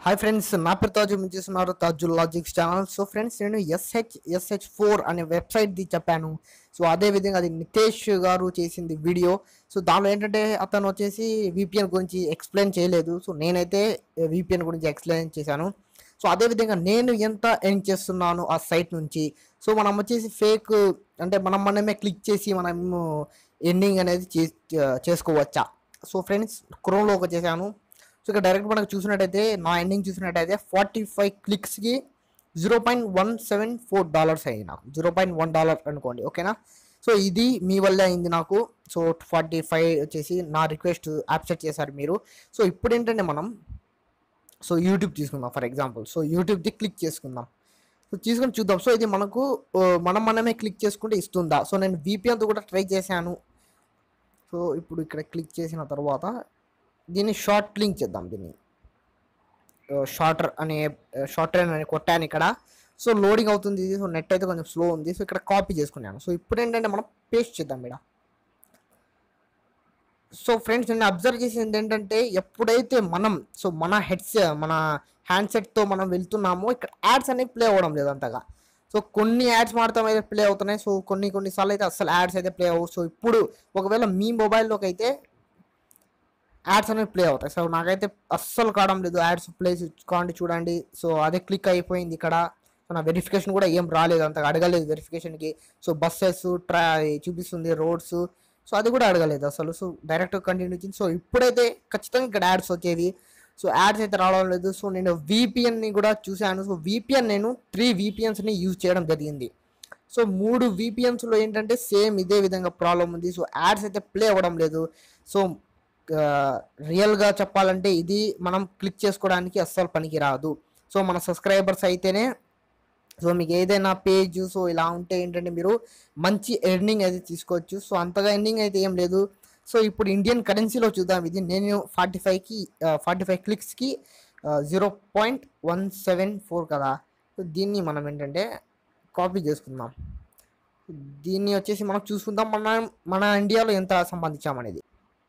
hi friends నా పేరు తాజు మీరు చూస్తున్నారు Taju logics channel so friends నేను ఎస్హెచ్ ఎస్హెచ్ ఫోర్ అనే వెబ్సైట్ది చెప్పాను సో అదే విధంగా అది నితేష్ గారు చేసింది వీడియో సో దానిలో ఏంటంటే అతను వచ్చేసి విపిఎన్ గురించి ఎక్స్ప్లెయిన్ చేయలేదు సో నేనైతే విపిఎన్ గురించి ఎక్స్ప్లెయిన్ చేశాను సో అదే విధంగా నేను ఎంత ఎర్న్ చేస్తున్నాను ఆ సైట్ నుంచి సో మనం వచ్చేసి ఫేక్ అంటే మనం మనమే క్లిక్ చేసి మనము ఎండింగ్ అనేది చే- చేసుకోవచ్చా సో ఫ్రెండ్స్ క్రోమ్లోకి వచ్చేసాను సో ఇక్కడ డైరెక్ట్ మనకు చూసినట్టయితే నా ఎండింగ్ చూసినట్టయితే ఫార్టీ ఫైవ్ క్లిక్స్కి zero point one seven four dollars అయింది నాకు జీరో పాయింట్ వన్ డాలర్ అనుకోండి ఓకేనా సో ఇది మీ వల్లే అయింది నాకు సో ఫార్టీ ఫైవ్ వచ్చేసి నా రిక్వెస్ట్ యాక్సెప్ట్ చేశారు మీరు సో ఇప్పుడు ఏంటంటే మనం సో యూట్యూబ్ తీసుకుందాం ఫర్ ఎగ్జాంపుల్ సో యూట్యూబ్ది క్లిక్ చేసుకుందాం సో తీసుకొని చూద్దాం సో ఇది మనకు ఆ, మనం మనమే క్లిక్ చేసుకుంటే ఇస్తుందా సో నేను VPN తో కూడా ట్రై చేశాను సో ఇప్పుడు ఇక్కడ క్లిక్ చేసిన తర్వాత దీన్ని షార్ట్ లింక్ చేద్దాం దీన్ని షార్టర్ అనే షార్టర్ అని కొట్టాను ఇక్కడ సో లోడింగ్ అవుతుంది ఇది సో నెట్ అయితే కొంచెం స్లో ఉంది సో ఇక్కడ కాపీ చేసుకున్నాను సో ఇప్పుడు ఏంటంటే మనం పేస్ట్ చేద్దాం ఇక్కడ సో ఫ్రెండ్స్ నేను అబ్జర్వ్ చేసింది ఏంటంటే ఎప్పుడైతే మనం సో మన హెడ్స్ మన హ్యాండ్సెట్తో మనం వెళ్తున్నామో ఇక్కడ యాడ్స్ అనేవి ప్లే అవ్వడం లేదు అంతగా సో కొన్ని యాడ్స్ మాత్రం అయితే ప్లే అవుతున్నాయి సో కొన్ని కొన్నిసార్లు అయితే అసలు యాడ్స్ అయితే ప్లే అవ్వవు సో ఇప్పుడు ఒకవేళ మీ మొబైల్లోకి అయితే యాడ్స్ అనేవి ప్లే అవుతాయి సో నాకైతే అస్సలు కావడం లేదు యాడ్స్ ప్లే కావండి చూడండి సో అదే క్లిక్ అయిపోయింది ఇక్కడ సో నా వెరిఫికేషన్ కూడా ఏం రాలేదు అంతగా అడగలేదు వెరిఫికేషన్కి సో బస్సెస్ ట్రా చూపిస్తుంది రోడ్స్ సో అది కూడా అడగలేదు అసలు సో డైరెక్ట్ కంటిన్యూ వచ్చింది సో ఇప్పుడైతే ఖచ్చితంగా ఇక్కడ యాడ్స్ వచ్చేది సో యాడ్స్ అయితే రావడం లేదు సో నేను VPN ని కూడా చూశాను సో విపిఎన్ నేను త్రీ ని యూజ్ చేయడం జరిగింది సో మూడు VPNs లో ఏంటంటే సేమ్ ఇదే విధంగా ప్రాబ్లం ఉంది సో యాడ్స్ అయితే ప్లే అవ్వడం లేదు సో రియల్గా చెప్పాలంటే ఇది మనం క్లిక్ చేసుకోవడానికి అస్సలు పనికి రాదు సో మన సబ్స్క్రైబర్స్ అయితేనే సో మీకు ఏదైనా పేజ్ సో ఇలా ఉంటే ఏంటంటే మీరు మంచి ఎర్నింగ్ అయితే తీసుకోవచ్చు సో అంతగా ఎర్నింగ్ అయితే ఏం లేదు సో ఇప్పుడు ఇండియన్ కరెన్సీలో చూద్దాం ఇది నేను ఫార్టీ ఫైవ్కి ఫార్టీ ఫైవ్ క్లిక్స్కి zero point one seven four కదా సో దీన్ని మనం ఏంటంటే కాపీ చేసుకుందాం దీన్ని వచ్చేసి మనం చూసుకుందాం మన మన ఇండియాలో ఎంత సంపాదించామనేది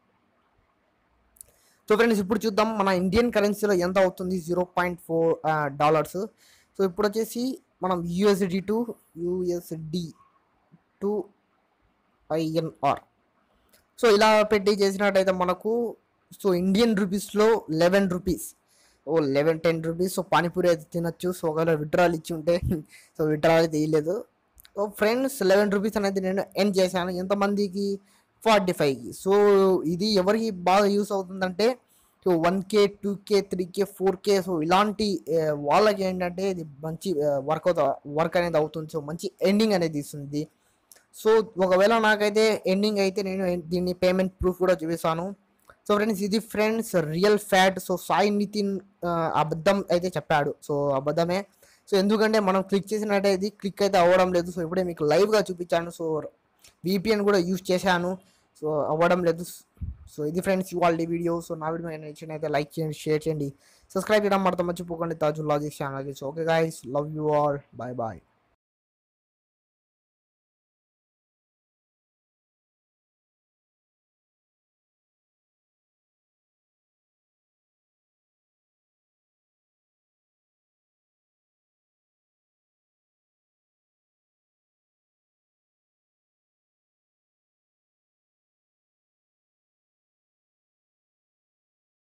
సో ఫ్రెండ్స్ ఇప్పుడు చూద్దాం మన ఇండియన్ కరెన్సీలో ఎంత అవుతుంది zero point four dollars so ఇప్పుడు వచ్చేసి మనం USD to USD to INR so ఇలా పెట్టి చేసినట్టయితే మనకు సో ఇండియన్ రూపీస్లో eleven rupees oh eleven ten rupees so pani puri అయితే తినొచ్చు సో ఒకవేళ విడ్రాల్ ఇచ్చి ఉంటే సో విడ్రాల్ అయితే ఇవ్వలేదు సో ఫ్రెండ్స్ లెవెన్ రూపీస్ అనేది నేను ఎన్ చేశాను ఎంతమందికి ఫార్టీ ఫైవ్కి సో ఇది ఎవరికి బాగా యూస్ అవుతుందంటే so one K two K three K four K so ఇలాంటి ఆ, వాళ్ళకి ఏంటంటే ఇది మంచి వర్క్ అవుతా వర్క్ అనేది అవుతుంది సో మంచి ఎండింగ్ అనేది ఇస్తుంది సో ఒకవేళ నాకైతే ఎండింగ్ అయితే నేను ఎన్- దీన్ని పేమెంట్ ప్రూఫ్ కూడా చూపిస్తాను సో ఫ్రెండ్స్ ఇది friends real fact so Sai Nitin ఆ, అబద్ధం అయితే చెప్పాడు సో అబద్ధమే సో ఎందుకంటే మనం క్లిక్ చేసినట్టే ఇది క్లిక్ అయితే అవ్వడం లేదు సో ఇప్పుడే మీకు లైవ్గా చూపించాను సో విపిఎన్ కూడా యూజ్ చేశాను సో అవ్వడం లేదు సో ఇది ఫ్రెండ్స్ ఇవాళ వీడియో సో నా వీడియో నచ్చిన అయితే లైక్ చేయండి షేర్ చేయండి సబ్స్క్రైబ్ చేయడం మాత్రం మర్చిపోకండి తాజు లాజిక్ ఛానల్కి so okay guys love you all bye bye